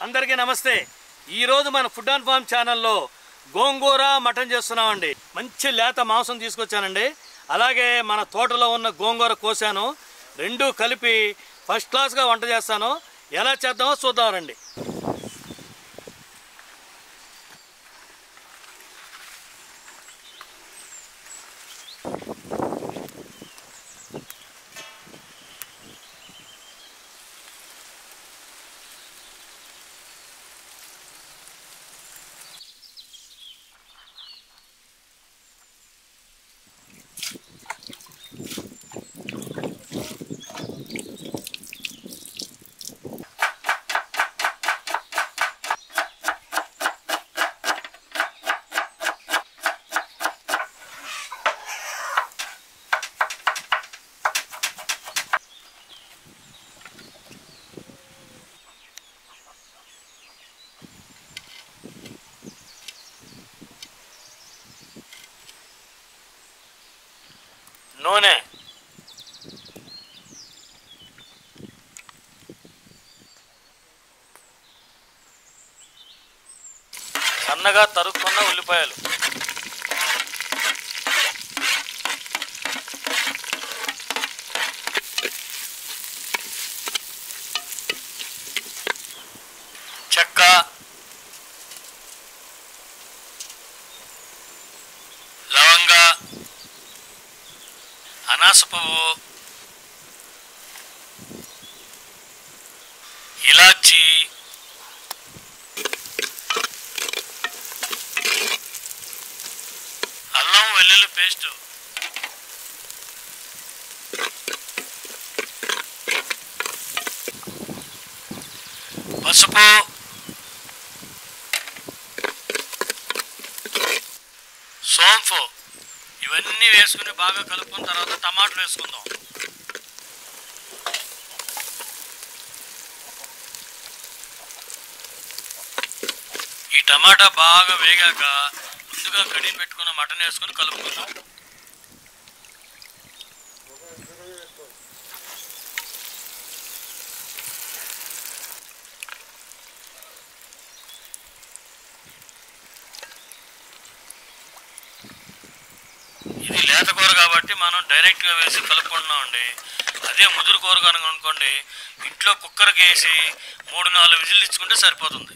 అందరికీ నమస్తే ఈరోజు మన ఫుడ్ అండ్ ఫార్మ్ ఛానల్లో గోంగూర మటన్ చేస్తున్నామండి మంచి లేత మాంసం తీసుకొచ్చానండి అలాగే మన తోటలో ఉన్న గోంగూర కోసాను రెండు కలిపి ఫస్ట్ క్లాస్గా వంట చేస్తాను ఎలా చేద్దామో చూద్దాం రండి నూనె సన్నగా తరుక్కున్న ఉల్లిపాయలు చెక్క లవంగ అనాస పువ్వు ఇలాచి అల్లం వెల్లుల్లి పేస్ట్ పసుపు సోంపు ఇవన్నీ వేసుకుని బాగా కలుపుకున్న తర్వాత టమాటాలు వేసుకుందాం ఈ టమాటా బాగా వేగాక ముందుగా కడిగి పెట్టుకున్న మటన్ వేసుకుని కలుపుకుందాం ఇది లేత కూర కాబట్టి మనం డైరెక్ట్గా వేసి కలుపుకుంటున్నామండి అదే ముదురు కూర కనుక అనుకోండి ఇంట్లో కుక్కర్కి వేసి మూడు నాలుగు విజిల్ ఇచ్చుకుంటే సరిపోతుంది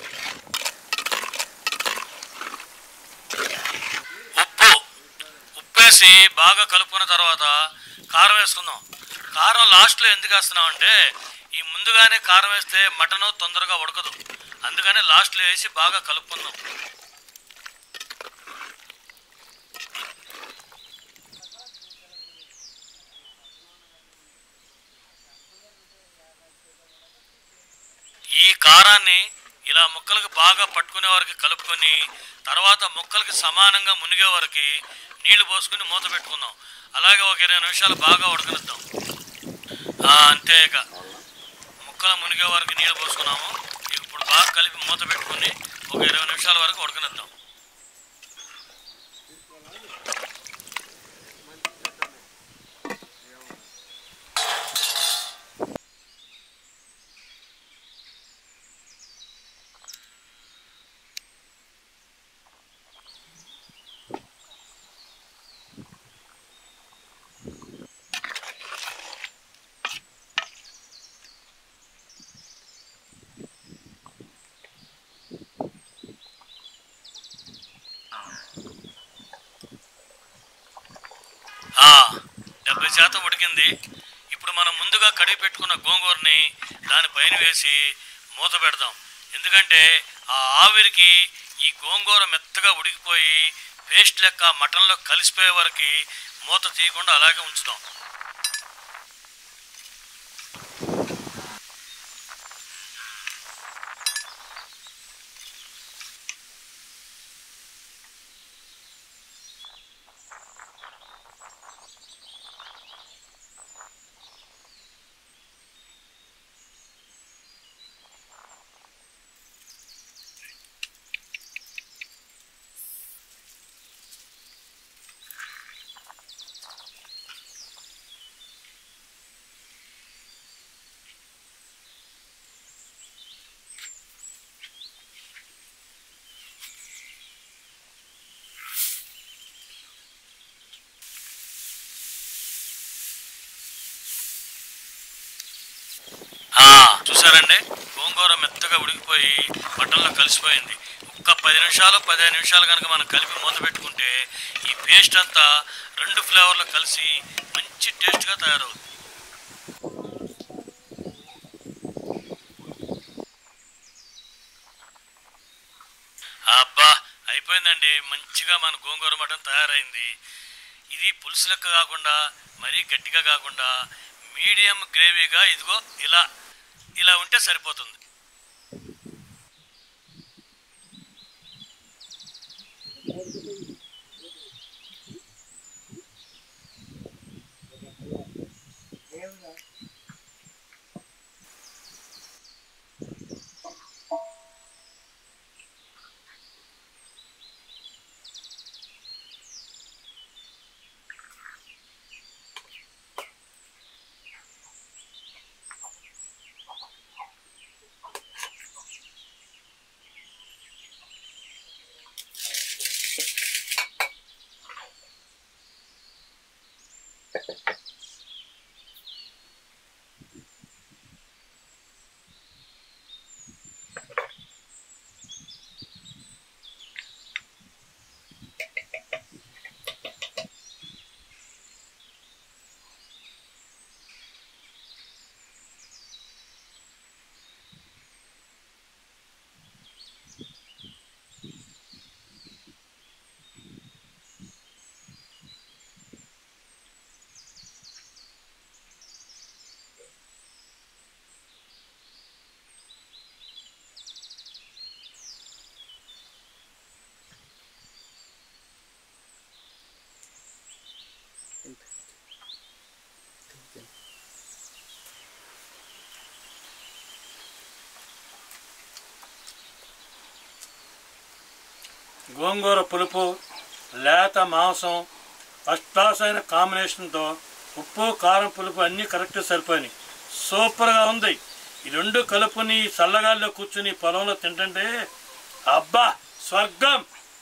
ఉప్పు ఉప్పు వేసి బాగా కలుపుకున్న తర్వాత కారం వేసుకుందాం కారం లాస్ట్లో ఎందుకు వేస్తున్నాం అంటే ఈ ముందుగానే కారం వేస్తే మటన్ తొందరగా ఉడకదు అందుకని లాస్ట్లో వేసి బాగా కలుపుకుందాం ఈ కారాన్ని ఇలా ముక్కలకు బాగా పట్టుకునే వరకు కలుపుకొని తర్వాత ముక్కలకి సమానంగా మునిగే వరకు నీళ్లు పోసుకుని మూత పెట్టుకుందాం అలాగే ఒక ఇరవై నిమిషాలు బాగా ఉడకనిద్దాం ఆ, అంతే ఇక ముక్కలు మునిగే వరకు నీళ్లు పోసుకున్నాము ఇప్పుడు బాగా కలిపి మూత పెట్టుకుని ఒక ఇరవై నిమిషాల వరకు ఉడకనిద్దాం ఆ, డెబ్బై శాతం ఉడికింది ఇప్పుడు మనం ముందుగా కడిగి పెట్టుకున్న గోంగూరని దానిపైన వేసి మూత పెడదాం ఎందుకంటే ఆ ఆవిరికి ఈ గోంగూర మెత్తగా ఉడికిపోయి పేస్ట్ లెక్క మటన్లో కలిసిపోయే వరకు మూత తీయకుండా అలాగే ఉంచుదాం చూసారండి గోంగూర మెత్తగా ఉడికిపోయి మటన్లో కలిసిపోయింది ఒక్క పది నిమిషాలు పదిహేను నిమిషాలు కనుక మనం కలిపి మూత పెట్టుకుంటే ఈ పేస్ట్ అంతా రెండు ఫ్లేవర్లు కలిసి మంచి టేస్ట్గా తయారవుతుంది అబ్బా అయిపోయిందండి మంచిగా మన గోంగూర మటన్ తయారైంది ఇది పులుసు లెక్క కాకుండా మరీ గట్టిగా కాకుండా మీడియం గ్రేవీగా ఇదిగో ఇలా ఇలా ఉంటే సరిపోతుంది గోంగూర పులుపు లేత మాంసం ఫస్ట్ క్లాస్ అయిన కాంబినేషన్తో ఉప్పు కారం పులుపు అన్నీ కరెక్ట్ సరిపోయినాయి సూపర్గా ఉంది ఈ రెండు కలుపుని చల్లగాల్లో కూర్చుని పొలంలో తింటుంటే అబ్బా స్వర్గం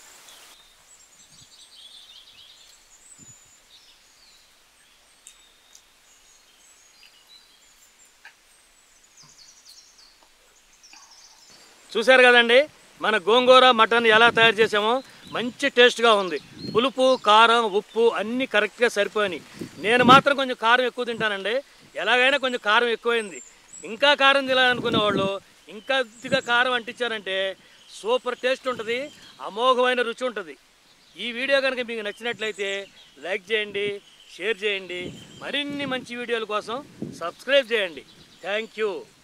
చూశారు కదండి మన గోంగూర మటన్ ఎలా తయారు చేసామో మంచి టేస్ట్గా ఉంది పులుపు కారం ఉప్పు అన్నీ కరెక్ట్గా సరిపోయినాయి నేను మాత్రం కొంచెం కారం ఎక్కువ తింటానండి ఎలాగైనా కొంచెం కారం ఎక్కువైంది ఇంకా కారం తినాలనుకునే వాళ్ళు ఇంకా కొద్దిగా కారం అంటించారంటే సూపర్ టేస్ట్ ఉంటుంది అమోఘమైన రుచి ఉంటుంది ఈ వీడియో కనుక మీకు నచ్చినట్లయితే లైక్ చేయండి షేర్ చేయండి మరిన్ని మంచి వీడియోల కోసం సబ్స్క్రైబ్ చేయండి థ్యాంక్ యూ